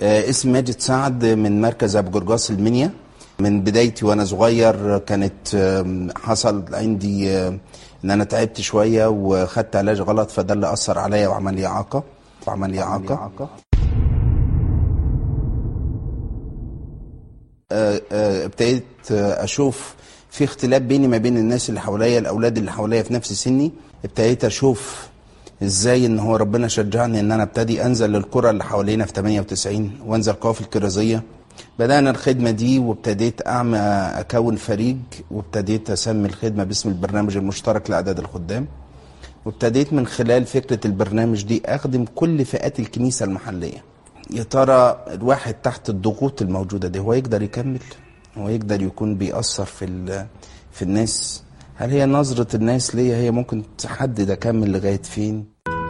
آه، اسمي ماجد سعد من مركز ابو جرجاس المنيا من بدايتي وانا صغير كانت آم، حصل عندي آه، ان انا تعبت شويه وخدت علاج غلط فده اللي اثر عليا وعمل لي اعاقه وعمل لي اعاقه آه، آه، ابتديت آه، اشوف في اختلاف بيني ما بين الناس اللي حواليا الاولاد اللي حواليا في نفس سني ابتديت اشوف ازاي ان هو ربنا شجعني ان انا ابتدي انزل للقرى اللي حوالينا في 98 وانزل قوافل كرازيه بدانا الخدمه دي وابتديت اعمل اكون فريق وابتديت اسمي الخدمه باسم البرنامج المشترك لاعداد الخدام وابتديت من خلال فكره البرنامج دي اخدم كل فئات الكنيسه المحليه يا ترى الواحد تحت الضغوط الموجوده دي هو يقدر يكمل هو يقدر يكون بيأثر في ال- في الناس هل هي نظرة الناس ليا هي ممكن تحدد أكمل لغاية فين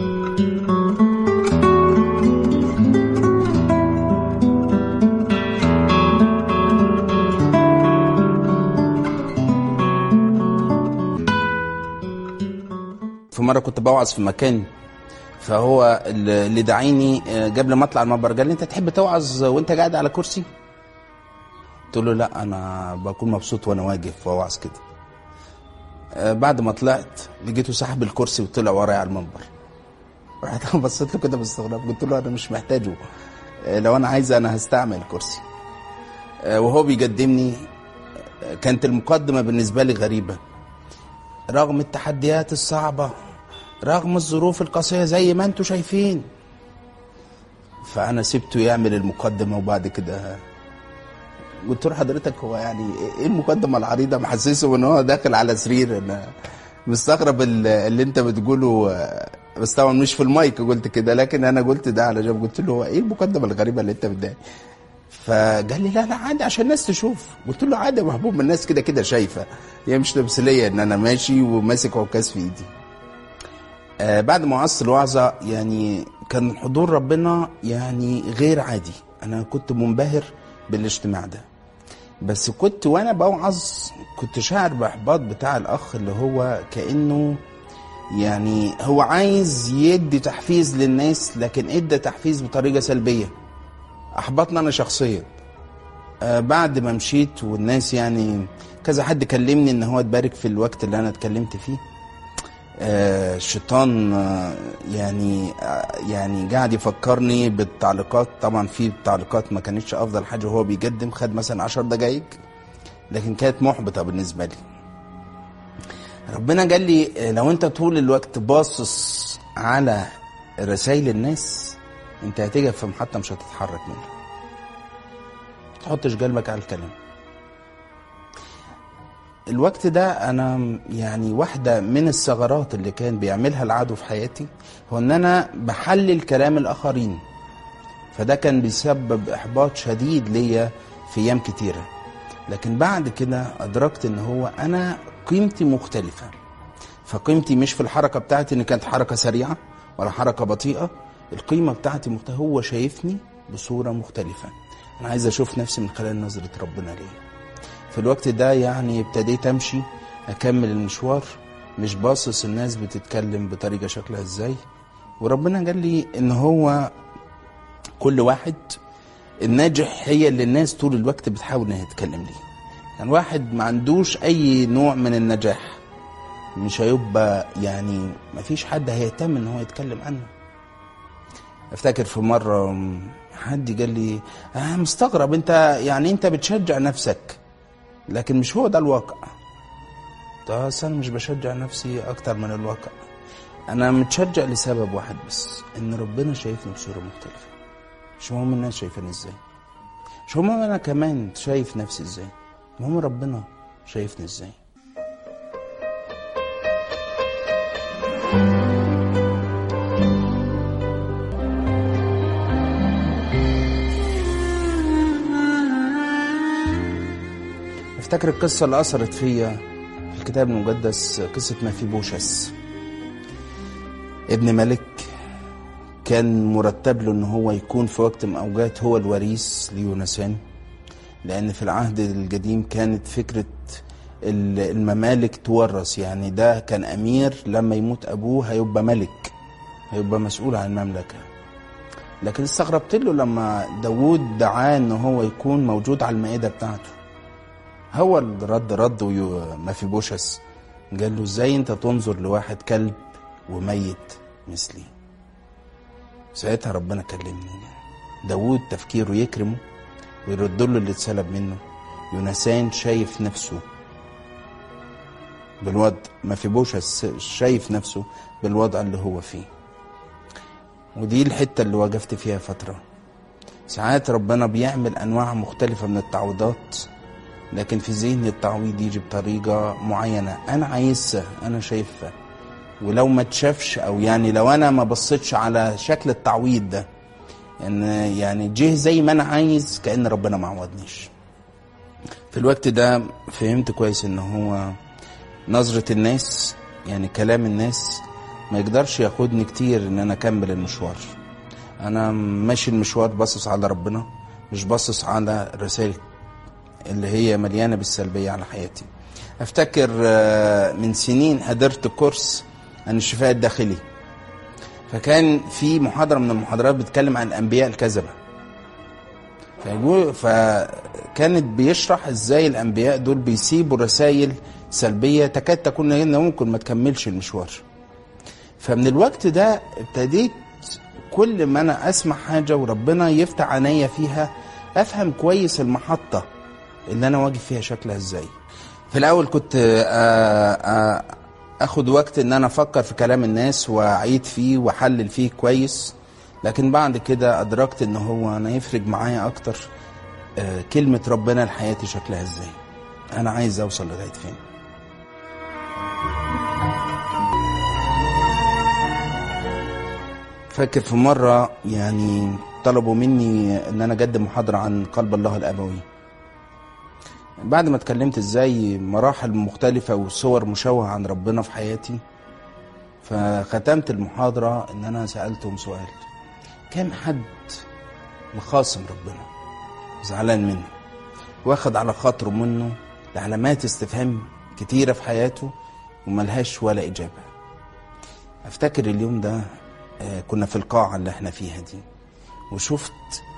في مرة كنت بوعظ في مكان فهو اللي اللي دعيني آه، قبل ما اطلع المنبر قال لي انت تحب توعظ وانت قاعد على كرسي؟ قلت له لا انا بكون مبسوط وانا واقف واوعظ كده آه، بعد ما طلعت لقيته سحب الكرسي وطلع ورايا على المنبر رحت أنا بصيت له كده باستغراب قلت له انا مش محتاجه آه، لو انا عايز انا هستعمل الكرسي آه، وهو بيقدمني آه، كانت المقدمه بالنسبه لي غريبه رغم التحديات الصعبه رغم الظروف القاسيه زي ما انتم شايفين فانا سبته يعمل المقدمه وبعد كده قلت له حضرتك هو يعني ايه المقدمه العريضه محسسه ان هو داخل على سرير انا مستغرب ال- اللي انت بتقوله آه، بس طبعا مش في المايك قلت كده لكن انا قلت ده على جنب قلت له هو ايه المقدمه الغريبه اللي انت بتضايق فقال لي لا لا عادي عشان الناس تشوف قلت له عادي يا محبوب ما الناس كده كده شايفه هي مش تمثيليه ان انا ماشي وماسك عكاز في ايدي آه بعد ما وعظت الوعظه يعني كان حضور ربنا يعني غير عادي انا كنت منبهر بالاجتماع ده بس كنت وانا بوعظ كنت شاعر باحباط بتاع الاخ اللي هو كانه يعني هو عايز يدي تحفيز للناس لكن ادى تحفيز بطريقه سلبيه احبطنا انا شخصيا آه بعد ما مشيت والناس يعني كذا حد كلمني ان هو اتبارك في الوقت اللي انا اتكلمت فيه آه، الشيطان آه، يعني آه، يعني قاعد يفكرني بالتعليقات طبعا في تعليقات ما كانتش افضل حاجه وهو بيقدم خد مثلا 10 دقائق لكن كانت محبطه بالنسبه لي ربنا قال لي آه، لو انت طول الوقت باصص على رسائل الناس انت هتيجي في محطه مش هتتحرك منها ما تحطش قلبك على الكلام الوقت ده انا يعني واحده من الثغرات اللي كان بيعملها العدو في حياتي هو ان انا بحلل كلام الاخرين فده كان بيسبب احباط شديد ليا في ايام كتيره لكن بعد كده ادركت ان هو انا قيمتي مختلفه فقيمتي مش في الحركه بتاعتي ان كانت حركه سريعه ولا حركه بطيئه القيمه بتاعتي مختلفه هو شايفني بصوره مختلفه انا عايز اشوف نفسي من خلال نظره ربنا ليا في الوقت ده يعني ابتديت امشي اكمل المشوار مش باصص الناس بتتكلم بطريقه شكلها ازاي وربنا قال لي ان هو كل واحد الناجح هي اللي الناس طول الوقت بتحاول انها تتكلم ليه يعني واحد ما عندوش اي نوع من النجاح مش هيبقى يعني ما فيش حد هيهتم ان هو يتكلم عنه افتكر في مره حد قال لي آه مستغرب انت يعني انت بتشجع نفسك لكن مش هو ده الواقع ده أصل انا مش بشجع نفسي اكتر من الواقع انا متشجع لسبب واحد بس ان ربنا شايفني بصوره مختلفه مش مهم الناس شايفاني ازاي مش مهم انا كمان شايف نفسي ازاي المهم ربنا شايفني ازاي افتكر القصة اللي أثرت فيا في الكتاب المقدس قصة مفيبوشس ابن ملك كان مرتب له ان هو يكون في وقت من اوقات هو الوريث ليونسان لان في العهد القديم كانت فكرة ال- الممالك تورث يعني ده كان امير لما يموت ابوه هيبقى ملك هيبقى مسؤول عن المملكة لكن استغربت له لما داوود دعاه ان هو يكون موجود على المائده بتاعته هو اللي رد رد ما في بوشس قال له ازاي انت تنظر لواحد كلب وميت مثلي ساعتها ربنا كلمني داوود تفكيره يكرمه ويرد له اللي اتسلب منه يونسان شايف نفسه بالوضع ما في بوشس شايف نفسه بالوضع اللي هو فيه ودي الحتة اللي وقفت فيها فترة ساعات ربنا بيعمل أنواع مختلفة من التعويضات لكن في ذهني التعويض يجي بطريقة معينة أنا عايزها أنا شايفها ولو ما تشافش أو يعني لو أنا ما بصيتش على شكل التعويض ده إن يعني جه زي ما أنا عايز كأن ربنا ما عوضنيش في الوقت ده فهمت كويس إن هو نظرة الناس يعني كلام الناس ما يقدرش ياخدني كتير ان انا اكمل المشوار انا ماشي المشوار باصص على ربنا مش باصص على الرسائل اللي هي مليانه بالسلبيه على حياتي افتكر من سنين حضرت كورس عن الشفاء الداخلي فكان في محاضره من المحاضرات بتتكلم عن الانبياء الكذبه فكانت بيشرح ازاي الانبياء دول بيسيبوا رسائل سلبيه تكاد تكون هنا ممكن ما تكملش المشوار فمن الوقت ده ابتديت كل ما انا اسمع حاجه وربنا يفتح عينيا فيها افهم كويس المحطه اللي انا واقف فيها شكلها ازاي في الاول كنت اخد وقت ان انا افكر في كلام الناس واعيد فيه واحلل فيه كويس لكن بعد كده ادركت ان هو انا يفرق معايا اكتر كلمه ربنا لحياتي شكلها ازاي انا عايز اوصل لغايه فين فاكر في مرة يعني طلبوا مني ان انا اقدم محاضرة عن قلب الله الابوي بعد ما اتكلمت ازاي مراحل مختلفة وصور مشوهة عن ربنا في حياتي فختمت المحاضرة ان انا سألتهم سؤال كم حد مخاصم ربنا زعلان منه واخد على خاطره منه لعلامات استفهام كتيرة في حياته وملهاش ولا إجابة أفتكر اليوم ده كنا في القاعة اللي احنا فيها دي وشفت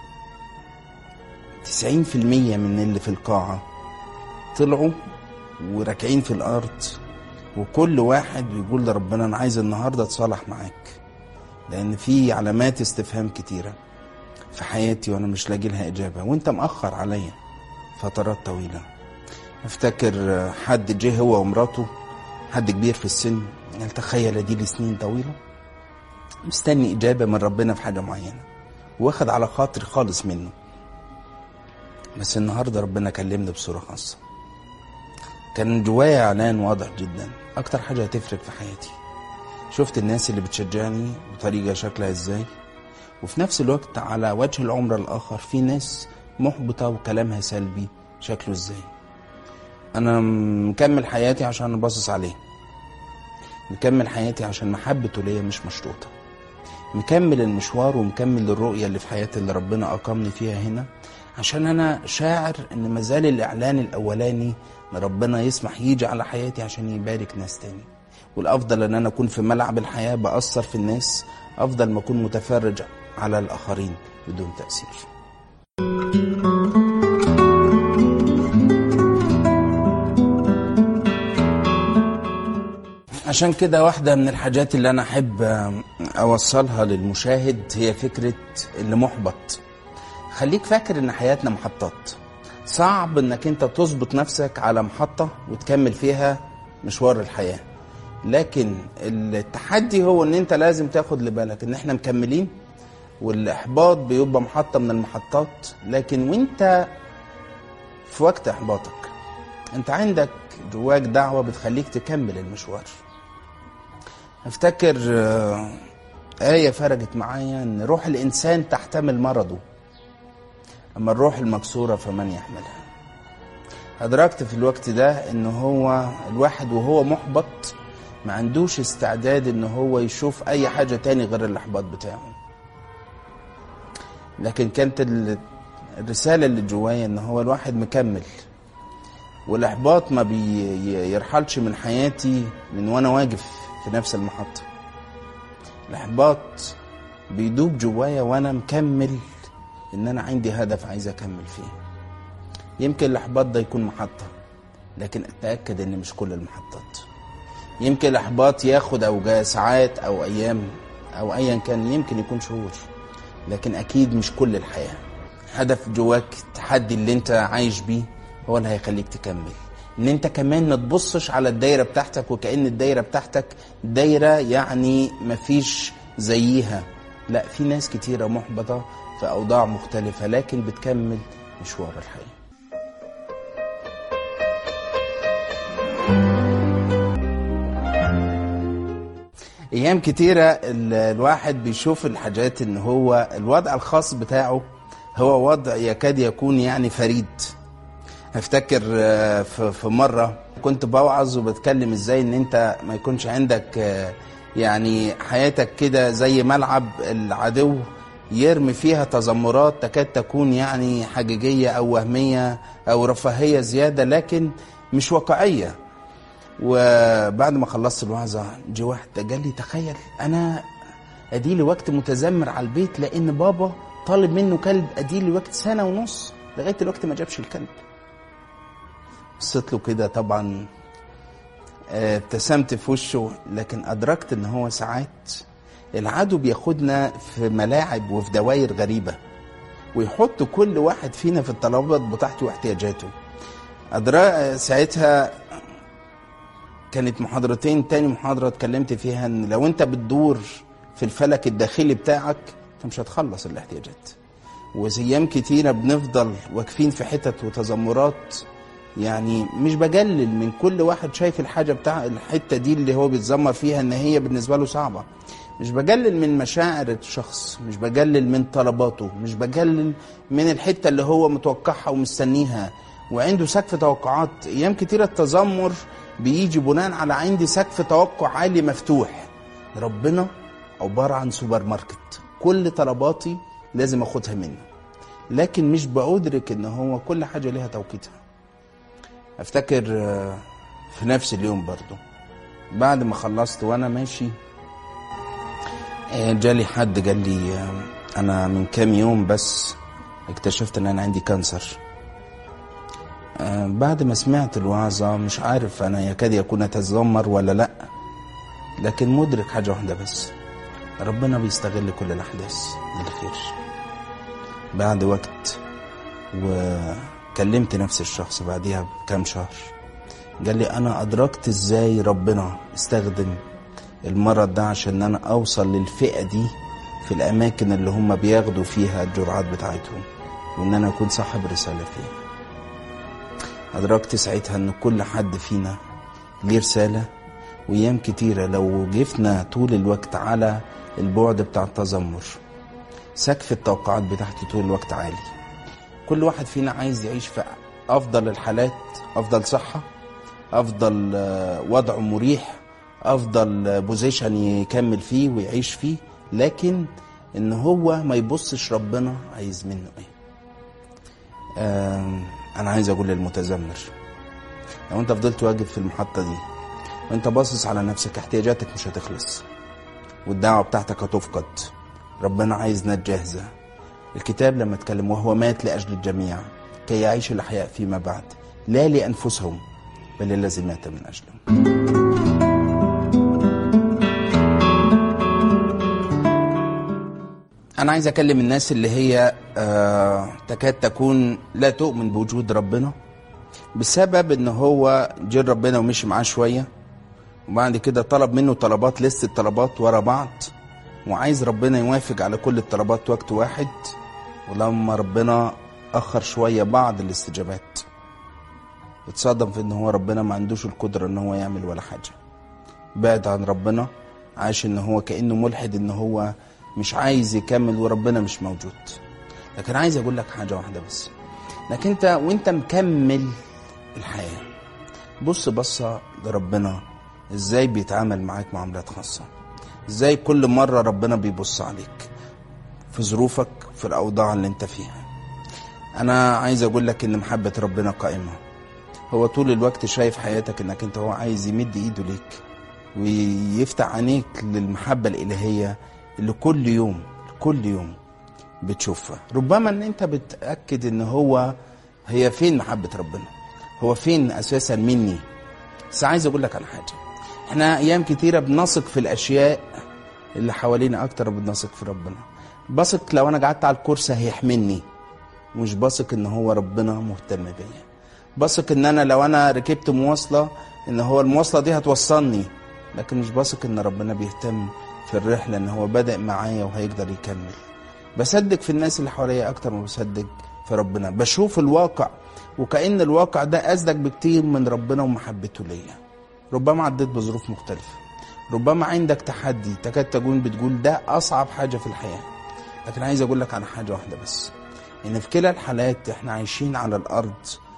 تسعين في المية من اللي في القاعة طلعوا وراكعين في الأرض وكل واحد بيقول لربنا أنا عايز النهاردة أتصالح معاك لأن في علامات استفهام كتيرة في حياتي وأنا مش لاقي لها إجابة وأنت مأخر عليا فترات طويلة أفتكر حد جه هو ومراته حد كبير في السن قال تخيل دي لسنين طويله مستني إجابة من ربنا في حاجة معينة واخد على خاطري خالص منه بس النهاردة ربنا كلمني بصورة خاصة كان جوايا إعلان واضح جدا أكتر حاجة هتفرق في حياتي شفت الناس اللي بتشجعني بطريقة شكلها إزاي وفي نفس الوقت على وجه العمر الآخر في ناس محبطة وكلامها سلبي شكله إزاي أنا مكمل حياتي عشان باصص عليه مكمل حياتي عشان محبته ليا مش مشروطه مكمل المشوار ومكمل الرؤية اللي في حياتي اللي ربنا أقامني فيها هنا عشان أنا شاعر إن مازال الإعلان الأولاني إن ربنا يسمح يجي على حياتي عشان يبارك ناس تاني والأفضل إن أنا أكون في ملعب الحياة بأثر في الناس أفضل ما أكون متفرج على الآخرين بدون تأثير عشان كده واحدة من الحاجات اللي أنا أحب أوصلها للمشاهد هي فكرة اللي محبط خليك فاكر إن حياتنا محطات صعب إنك أنت تظبط نفسك على محطة وتكمل فيها مشوار الحياة لكن التحدي هو إن أنت لازم تاخد لبالك إن إحنا مكملين والإحباط بيبقى محطة من المحطات لكن وأنت في وقت إحباطك أنت عندك جواك دعوة بتخليك تكمل المشوار افتكر آية فرقت معايا إن روح الإنسان تحتمل مرضه أما الروح المكسورة فمن يحملها أدركت في الوقت ده إن هو الواحد وهو محبط ما عندوش استعداد إن هو يشوف أي حاجة تاني غير الإحباط بتاعه لكن كانت الرسالة اللي جوايا إن هو الواحد مكمل والإحباط ما بيرحلش من حياتي من وأنا واقف في نفس المحطة الإحباط بيدوب جوايا وانا مكمل ان انا عندي هدف عايز اكمل فيه يمكن الاحباط ده يكون محطه لكن اتاكد ان مش كل المحطات يمكن الاحباط ياخد او ساعات او ايام او ايا كان يمكن يكون شهور لكن اكيد مش كل الحياه هدف جواك التحدي اللي انت عايش بيه هو اللي هيخليك تكمل ان انت كمان ما تبصش على الدايره بتاعتك وكأن الدايره بتاعتك دايره يعني مفيش زيها لا في ناس كتيره محبطه في اوضاع مختلفه لكن بتكمل مشوار الحياه ايام كتيره ال- الواحد بيشوف الحاجات ان هو الوضع الخاص بتاعه هو وضع يكاد يكون يعني فريد افتكر آه، في في مره كنت بوعظ وبتكلم ازاي ان انت ما يكونش عندك آه، يعني حياتك كده زي ملعب العدو يرمي فيها تذمرات تكاد تكون يعني حقيقيه او وهميه او رفاهيه زياده لكن مش واقعيه وبعد ما خلصت الوعظه جه واحد قال لي تخيل انا اديلي وقت متذمر على البيت لان بابا طالب منه كلب اديلي وقت سنه ونص لغايه الوقت ما جابش الكلب بصيت له كده طبعا آه، ابتسمت في وشه لكن ادركت ان هو ساعات العدو بياخدنا في ملاعب وفي دوائر غريبه ويحط كل واحد فينا في الطلبات بتاعته واحتياجاته أدرا ساعتها كانت محاضرتين تاني محاضرة اتكلمت فيها ان لو انت بتدور في الفلك الداخلي بتاعك انت مش هتخلص الاحتياجات وأيام كتيرة بنفضل واقفين في حتت وتذمرات يعني مش بجلل من كل واحد شايف الحاجة بتاع الحتة دي اللي هو بيتذمر فيها ان هي بالنسبة له صعبة مش بجلل من مشاعر الشخص مش بجلل من طلباته مش بجلل من الحتة اللي هو متوقعها ومستنيها وعنده سقف توقعات ايام كتيرة التذمر بيجي بناء على عندي سقف توقع عالي مفتوح ربنا عبارة عن سوبر ماركت كل طلباتي لازم اخدها منه لكن مش بأدرك ان هو كل حاجة ليها توقيتها افتكر آه، في نفس اليوم برضو بعد ما خلصت وانا ماشي آه، جالي حد قال لي آه، انا من كام يوم بس اكتشفت ان انا عندي كانسر آه، بعد ما سمعت الوعظة مش عارف أنا يكاد يكون أتذمر ولا لأ لكن مدرك حاجة واحدة بس ربنا بيستغل كل الأحداث للخير بعد وقت وكلمت نفس الشخص بعديها بكام شهر قال لي أنا أدركت إزاي ربنا استخدم المرض ده عشان أنا أوصل للفئة دي في الأماكن اللي هم بياخدوا فيها الجرعات بتاعتهم وإن أنا أكون صاحب رسالة فيها أدركت ساعتها إن كل حد فينا ليه رسالة وأيام كتيرة لو وقفنا طول الوقت على البعد بتاع التذمر سقف التوقعات بتاعتي طول الوقت عالي كل واحد فينا عايز يعيش في أفضل الحالات أفضل صحة أفضل آه، وضع مريح أفضل بوزيشن يكمل فيه ويعيش فيه لكن إن هو ما يبصش ربنا عايز منه إيه آم، انا عايز اقول للمتذمر لو انت فضلت واقف في المحطه دي وانت باصص على نفسك احتياجاتك مش هتخلص والدعوه بتاعتك هتفقد ربنا عايز ناس جاهزه الكتاب لما اتكلم وهو مات لاجل الجميع كي يعيش الاحياء فيما بعد لا لانفسهم بل الذي مات من اجلهم أنا عايز أكلم الناس اللي هي آه تكاد تكون لا تؤمن بوجود ربنا بسبب إن هو جه ربنا ومشي معاه شوية وبعد كده طلب منه طلبات لست طلبات ورا بعض وعايز ربنا يوافق على كل الطلبات وقت واحد ولما ربنا أخر شوية بعض الاستجابات اتصدم في إن هو ربنا ما عندوش القدرة إن هو يعمل ولا حاجة بعد عن ربنا عايش ان هو كانه ملحد ان هو مش عايز يكمل وربنا مش موجود لكن عايز اقول لك حاجه واحده بس انك انت وانت مكمل الحياه بص بصه لربنا ازاي بيتعامل معاك معاملات خاصه ازاي كل مره ربنا بيبص عليك في ظروفك في الاوضاع اللي انت فيها انا عايز اقول لك ان محبه ربنا قائمه هو طول الوقت شايف حياتك انك انت هو عايز يمد ايده ليك ويفتح عينيك للمحبة الإلهية اللي كل يوم كل يوم بتشوفها ربما ان انت بتاكد ان هو هي فين محبه ربنا هو فين اساسا مني بس عايز اقول لك على حاجه احنا ايام كتيره بنثق في الاشياء اللي حوالينا اكتر ما بنثق في ربنا بثق لو انا قعدت على الكرسي هيحملني مش بثق ان هو ربنا مهتم بيا بثق ان انا لو انا ركبت مواصله ان هو المواصله دي هتوصلني لكن مش بثق ان ربنا بيهتم في الرحله ان هو بادئ معايا وهيقدر يكمل بصدق في الناس اللي حواليا اكتر ما بصدق في ربنا بشوف الواقع وكأن الواقع ده أصدق بكتير من ربنا ومحبته ليا ربما عديت بظروف مختلفة ربما عندك تحدي تكاد تكون بتقول ده أصعب حاجة في الحياة لكن عايز أقول لك على حاجة واحدة بس إن في كلا الحالات إحنا عايشين على الأرض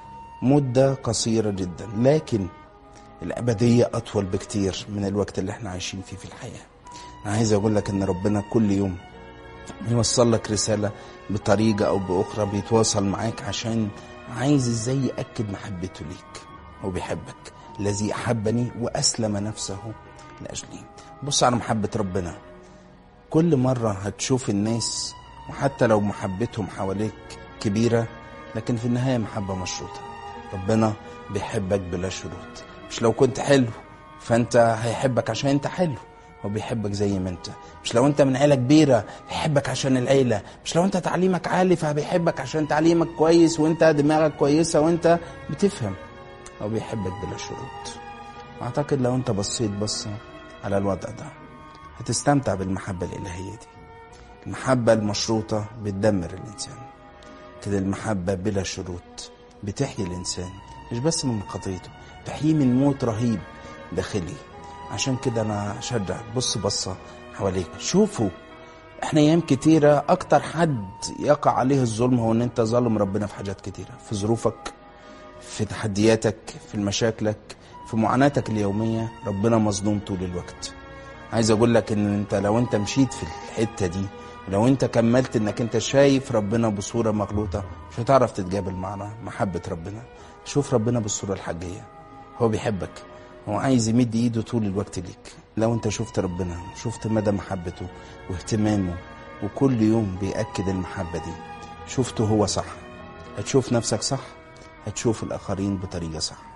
مدة قصيرة جدا لكن الأبدية أطول بكتير من الوقت اللي إحنا عايشين فيه في الحياة أنا عايز أقول لك إن ربنا كل يوم يوصل لك رسالة بطريقة أو بأخرى بيتواصل معاك عشان عايز ازاي يأكد محبته ليك هو بيحبك الذي أحبني وأسلم نفسه لأجلي بص على محبة ربنا كل مرة هتشوف الناس وحتى لو محبتهم حواليك كبيرة لكن في النهاية محبة مشروطة ربنا بيحبك بلا شروط مش لو كنت حلو فانت هيحبك عشان انت حلو هو بيحبك زي ما انت مش لو انت من عيله كبيره هيحبك عشان العيله مش لو انت تعليمك عالي فبيحبك عشان تعليمك كويس وانت دماغك كويسه وانت بتفهم هو بيحبك بلا شروط اعتقد لو انت بصيت بصه على الوضع ده هتستمتع بالمحبه الالهيه دي المحبه المشروطه بتدمر الانسان كده المحبه بلا شروط بتحيي الانسان مش بس من خطيته تحييه من موت رهيب داخلي عشان كده انا اشجعك بص بصه حواليك شوفوا احنا ايام كتيره اكتر حد يقع عليه الظلم هو ان انت ظالم ربنا في حاجات كتيره في ظروفك في تحدياتك في مشاكلك في معاناتك اليوميه ربنا مظلوم طول الوقت عايز اقول لك ان انت لو انت مشيت في الحته دي لو انت كملت انك انت شايف ربنا بصوره مغلوطه مش هتعرف تتقابل معنا محبه ربنا شوف ربنا بالصوره الحقيقيه هو بيحبك هو عايز يمد ايده طول الوقت ليك لو انت شفت ربنا شفت مدى محبته واهتمامه وكل يوم بيأكد المحبة دي شفته هو صح هتشوف نفسك صح هتشوف الآخرين بطريقة صح